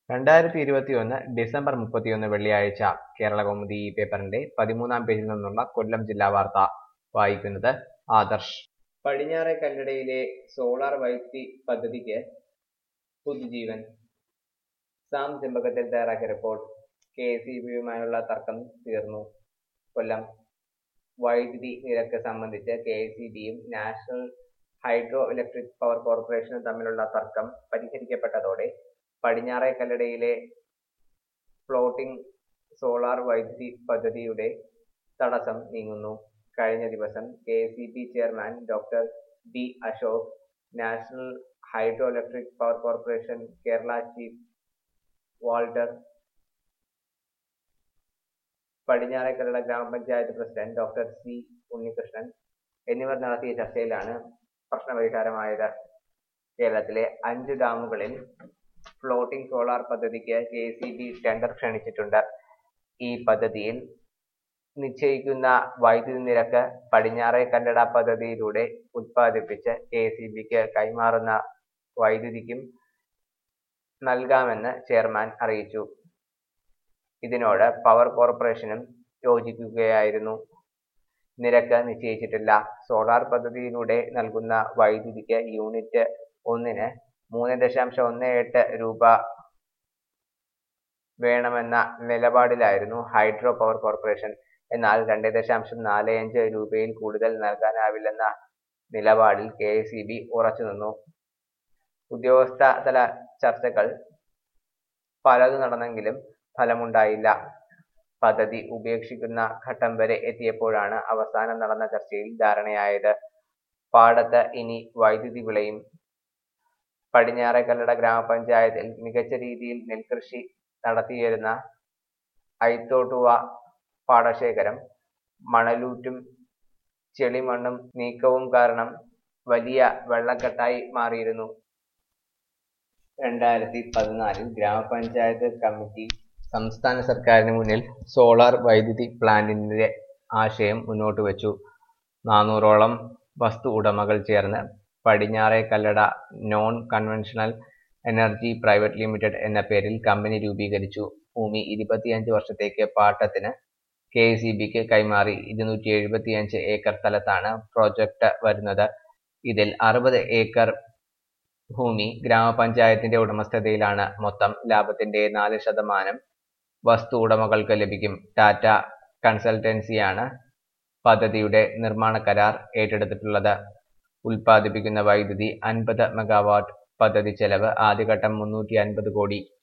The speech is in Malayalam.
രണ്ടായിരത്തി ഇരുപത്തിയൊന്ന് ഡിസംബർ മുപ്പത്തിയൊന്ന് വെള്ളിയാഴ്ച കേരളകൗമുദി ഈ പേപ്പറിന്റെ പതിമൂന്നാം പേജിൽ നിന്നുള്ള കൊല്ലം ജില്ലാ വാർത്ത വായിക്കുന്നത് ആദർശ് പടിഞ്ഞാറെ കല്ലടയിലെ സോളാർ വൈദ്യുതി പദ്ധതിക്ക് പുതുജീവൻ സാം ചെമ്പകത്തിൽ തയ്യാറാക്കിയ റിപ്പോർട്ട് കെ എസ് ഇ ബിയുമായുള്ള തർക്കം തീർന്നു കൊല്ലം വൈദ്യുതി നിരക്ക് സംബന്ധിച്ച് കെ എസ് ഇ ബിയും നാഷണൽ ഹൈഡ്രോ ഇലക്ട്രിക് പവർ കോർപ്പറേഷനും തമ്മിലുള്ള തർക്കം പരിഹരിക്കപ്പെട്ടതോടെ പടിഞ്ഞാറെ കല്ലടയിലെ ഫ്ലോട്ടിംഗ് സോളാർ വൈദ്യുതി പദ്ധതിയുടെ തടസ്സം നീങ്ങുന്നു കഴിഞ്ഞ ദിവസം K S E B chairman doctor D Ashok national hydro electric power corporation Kerala chief Walter പടിഞ്ഞാറേക്കരട ഗ്രാമപഞ്ചായത്ത് പ്രസിഡന്റ് ഡോക്ടർ സി ഉണ്ണികൃഷ്ണൻ എന്നിവർ നടത്തിയ ചർച്ചയിലാണ് പ്രശ്നപരിഹാരമായത് കേരളത്തിലെ അഞ്ച് ഡാമുകളിൽ ഫ്ലോട്ടിംഗ് സോളാർ പദ്ധതിക്ക് കെ സി ബി ടെൻഡർ ക്ഷണിച്ചിട്ടുണ്ട് ഈ പദ്ധതിയിൽ നിശ്ചയിക്കുന്ന വൈദ്യുതി നിരക്ക് പടിഞ്ഞാറേ കല്ലട പദ്ധതിയിലൂടെ ഉത്പാദിപ്പിച്ച് കെ സി ബിക്ക് കൈമാറുന്ന വൈദ്യുതിക്കും നൽകാമെന്ന് ചെയർമാൻ അറിയിച്ചു ഇതിനോട് പവർ കോർപ്പറേഷനും യോജിക്കുകയായിരുന്നു നിരക്ക് നിശ്ചയിച്ചിട്ടില്ല സോളാർ പദ്ധതിയിലൂടെ നൽകുന്ന വൈദ്യുതിക്ക് യൂണിറ്റ് ഒന്നിന് മൂന്ന് ദശാംശം ഒന്ന് എട്ട് രൂപ വേണമെന്ന നിലപാടിലായിരുന്നു ഹൈഡ്രോ പവർ കോർപ്പറേഷൻ എന്നാൽ രണ്ട് ദശാംശം നാല് അഞ്ച് രൂപയിൽ കൂടുതൽ നൽകാനാവില്ലെന്ന നിലപാടിൽ കെ എസ് ഇ ബി ഉറച്ചുനിന്നു ഉദ്യോഗസ്ഥ തല ചർച്ചകൾ പലതു നടന്നെങ്കിലും ഫലമുണ്ടായില്ല പദ്ധതി ഉപേക്ഷിക്കുന്ന ഘട്ടം വരെ എത്തിയപ്പോഴാണ് അവസാനം നടന്ന ചർച്ചയിൽ ധാരണയായത് പാടത്ത് ഇനി വൈദ്യുതി വിളയും പടിഞ്ഞാറെ കല്ലട ഗ്രാമപഞ്ചായത്തിൽ മികച്ച രീതിയിൽ നെൽകൃഷി നടത്തിയിരുന്ന ഐത്തോട്ടുവ പാടശേഖരം മണലൂറ്റും ചെളിമണ്ണും നീക്കവും കാരണം വലിയ വെള്ളക്കെട്ടായി മാറിയിരുന്നു രണ്ടായിരത്തി പതിനാലിൽ ഗ്രാമപഞ്ചായത്ത് കമ്മിറ്റി സംസ്ഥാന സർക്കാരിന് മുന്നിൽ സോളാർ വൈദ്യുതി പ്ലാന്റിന്റെ ആശയം മുന്നോട്ട് വെച്ചു നാനൂറോളം വസ്തു ഉടമകൾ ചേർന്ന് പടിഞ്ഞാറെ Kallada non conventional energy private limited എന്ന പേരിൽ കമ്പനി രൂപീകരിച്ചു ഭൂമി ഇരുപത്തിയഞ്ച് വർഷത്തേക്ക് പാട്ടത്തിന് കെ സി ബിക്ക് കൈമാറി ഇരുന്നൂറ്റി എഴുപത്തിയഞ്ച് ഏക്കർ സ്ഥലത്താണ് പ്രോജക്റ്റ് വരുന്നത് ഇതിൽ അറുപത് ഏക്കർ ഭൂമി ഗ്രാമപഞ്ചായത്തിന്റെ ഉടമസ്ഥതയിലാണ് മൊത്തം ലാഭത്തിന്റെ നാല് ശതമാനം വസ്തു ഉടമകൾക്ക് ലഭിക്കും ടാറ്റ കൺസൾട്ടൻസിയാണ് പദ്ധതിയുടെ നിർമ്മാണ കരാർ ഏറ്റെടുത്തിട്ടുള്ളത് ഉൽപ്പാദിപ്പിക്കുന്ന വൈദ്യുതി അൻപത് മെഗാവാട്ട് പദ്ധതി ചെലവ് ആദ്യഘട്ടം മുന്നൂറ്റി അൻപത് കോടി